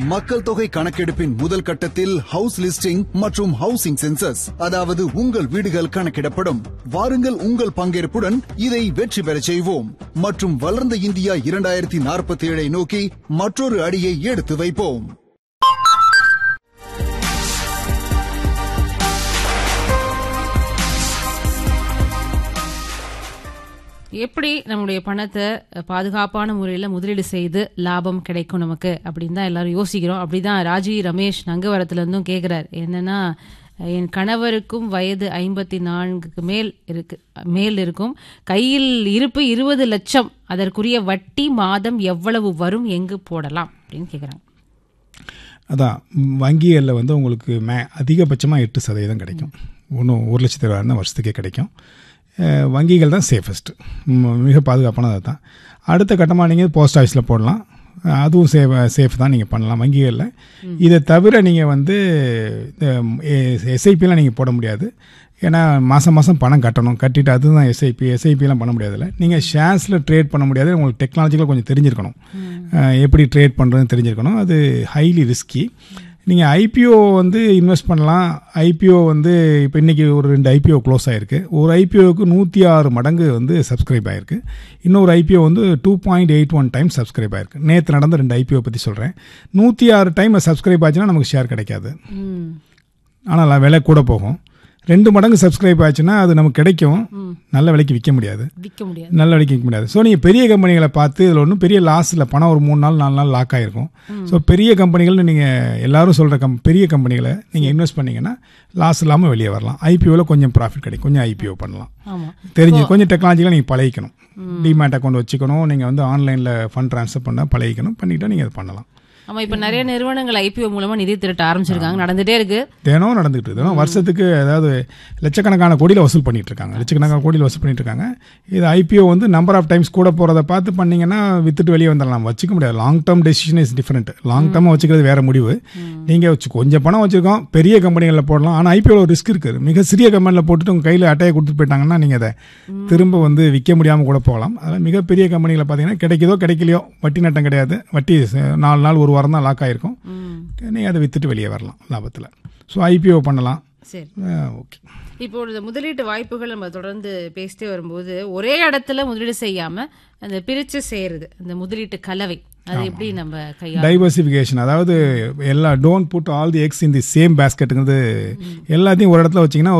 மக்கள் தொகை கணக்கெடுப்பின் முதல் கட்டத்தில் ஹவுஸ் லிஸ்டிங் மற்றும் ஹவுசிங் சென்சஸ் அதாவது உங்கள் வீடுகள் கணக்கிடப்படும் வாருங்கள் உங்கள் பங்கேற்புடன் இதை வெற்றி பெறச் செய்வோம் மற்றும் வளர்ந்த இந்தியா இரண்டாயிரத்தி நாற்பத்தி ஏழை நோக்கி மற்றொரு அடியை எடுத்து வைப்போம் எப்படி நம்முடைய பணத்தை பாதுகாப்பான முறையில் முதலீடு செய்து லாபம் கிடைக்கும் நமக்கு அப்படின்னு தான் எல்லாரும் யோசிக்கிறோம் அப்படிதான் ராஜி ரமேஷ் நங்கவரத்துல இருந்தும் கேட்குறாரு என்னன்னா என் கணவருக்கும் வயது ஐம்பத்தி நான்குக்கு மேல் இருக்கு மேல் இருக்கும் கையில் இருப்பு இருபது லட்சம் அதற்குரிய வட்டி மாதம் எவ்வளவு வரும் எங்கு போடலாம் அப்படின்னு கேட்குறாங்க அதான் வங்கிகளில் வந்து உங்களுக்கு மே அதிகபட்சமாக எட்டு சதவீதம் கிடைக்கும் ஒன்றும் ஒரு லட்சத்தி இருபதாயிரம் வருஷத்துக்கே கிடைக்கும் அஹ் வங்கிகள் தான் சேஃபஸ்ட்டு மிக பாதுகாப்பானது தான் அடுத்த கட்டமாக நீங்கள் போஸ்ட் ஆஃபீஸில் போடலாம் அஹ் அதுவும் சேஃப் சேஃப் தான் நீங்கள் பண்ணலாம் வங்கிகளில் இதை தவிர நீங்கள் வந்து எஸ்ஐபிலாம் நீங்கள் போட முடியாது ஏன்னா மாதம் மாதம் பணம் கட்டணும் கட்டிட்டு அதுதான் எஸ்ஐபி எஸ்ஐபிலாம் பண்ண முடியாதுல்ல நீங்கள் ஷேர்ஸில் ட்ரேட் பண்ண முடியாது உங்களுக்கு டெக்னாலஜிக்கலாக கொஞ்சம் தெரிஞ்சிருக்கணும் அஹ் எப்படி ட்ரேட் பண்ணுறதுன்னு தெரிஞ்சிருக்கணும் அது ஹைலி ரிஸ்கி நீங்கள் ஐபிஓ வந்து இன்வெஸ்ட் பண்ணலாம் ஐபிஓ வந்து இப்போ இன்றைக்கி ஒரு ரெண்டு ஐபிஓ க்ளோஸ் ஆகிருக்கு ஒரு ஐபிஓவுக்கு நூற்றி ஆறு மடங்கு வந்து சப்ஸ்கிரைப் ஆகிருக்கு இன்னொரு ஐபிஓ வந்து two point eight one time subscribe ஆகிருக்கு நேற்று நடந்த ரெண்டு ஐபிஓ பற்றி சொல்கிறேன் நூற்றி ஆறு டைம் சப்ஸ்கிரைப் ஆச்சுன்னா நமக்கு ஷேர் கிடைக்காது ம் ஆனால் விலை கூட போகும் ரெண்டு மடங்கு சப்ஸ்கிரைப் ஆச்சுன்னா அது நமக்கு கிடைக்கும் நல்ல விலைக்கு விற்க முடியாது விற்க முடியாது நல்ல விலைக்கு விற்க முடியாது ஸோ நீங்கள் பெரிய கம்பெனிகளை பார்த்து இதில் ஒன்றும் பெரிய லாஸ் இல்லை பணம் ஒரு மூணு நாள் நாலு நாள் லாக் ஆகிருக்கும் ஸோ பெரிய கம்பெனிகள்னு நீங்கள் எல்லாரும் சொல்கிற கம் பெரிய கம்பெனிகளை நீங்கள் இன்வெஸ்ட் பண்ணீங்கன்னா லாஸ் இல்லாமல் வெளியே வரலாம் ஐபிஓவில் கொஞ்சம் ப்ராஃபிட் கிடைக்கும் கொஞ்சம் ஐபிஓ பண்ணலாம் ஆமாம் தெரிஞ்சு கொஞ்சம் டெக்னாலஜியில் நீங்கள் பழகிக்கணும் டிமேட் அக்கௌண்ட் வச்சுக்கணும் நீங்கள் வந்து ஆன்லைனில் ஃபண்ட் ட்ரான்ஸ்ஃபர் பண்ண பழகிக்கணும் பண்ணிக்கிட்டால் நீங்கள் அது பண்ணலாம் ஆமா இப்ப நிறைய நிறுவனங்கள் ஐபிஓ மூலமா நிதி திரட்ட ஆரம்பிச்சிருக்காங்க நடந்துட்டே இருக்கு தினம் நடந்துகிட்டு இருக்கு தினம் வருஷத்துக்கு அதாவது லட்சக்கணக்கான கோடியில் வசூல் பண்ணிட்டு இருக்காங்க லட்சக்கணக்கான கோடியில் வசூல் பண்ணிட்டு இருக்காங்க இது ஐபிஓ வந்து நம்பர் ஆஃப் டைம்ஸ் கூட போகிறத பார்த்து பண்ணீங்கன்னா வித்துட்டு வெளியே வந்துடலாம் வச்சுக்க முடியாது long term decision is different long டேர்மாக வச்சுக்கிறது வேற முடிவு நீங்கள் வச்சு கொஞ்சம் பணம் வச்சிருக்கோம் பெரிய கம்பெனிகளில் போடலாம் ஆனால் ஐபிஓ ரிஸ்க் இருக்குது மிக சிறிய கம்பெனியில் போட்டுட்டு உங்கள் கையில் அட்டையை கொடுத்துட்டு போயிட்டாங்கன்னா நீங்கள் அதை திரும்ப வந்து விற்க முடியாமல் கூட போகலாம் அதனால் மிகப்பெரிய கம்பெனிகளை பார்த்தீங்கன்னா கிடைக்குதோ கிடைக்கலையோ வட்டி நட்டம் கிடையாது வட்டி ச- நாலு நாள் ஒரு வாரம் தான் லாக் ஆயிருக்கும் நீங்கள் அதை வித்துட்டு வெளியே வரலாம் லாபத்தில் ஸோ ஐபிஓ பண்ணலாம் சரி ஓகே இப்போ இந்த முதலீட்டு வாய்ப்புகள் நம்ம தொடர்ந்து பேசிட்டே வரும்போது ஒரே இடத்துல முதலீடு செய்யாம அந்த பிரிச்சு செய்யறது அந்த முதலீட்டு கலவை அது எப்படி நம்ம கையாள டைவர்சிஃபிகேஷன் அதாவது எல்லா don't put all the eggs in the same பேஸ்கெட்டுங்கிறது எல்லாத்தையும் ஒரு இடத்துல வச்சிங்கன்னா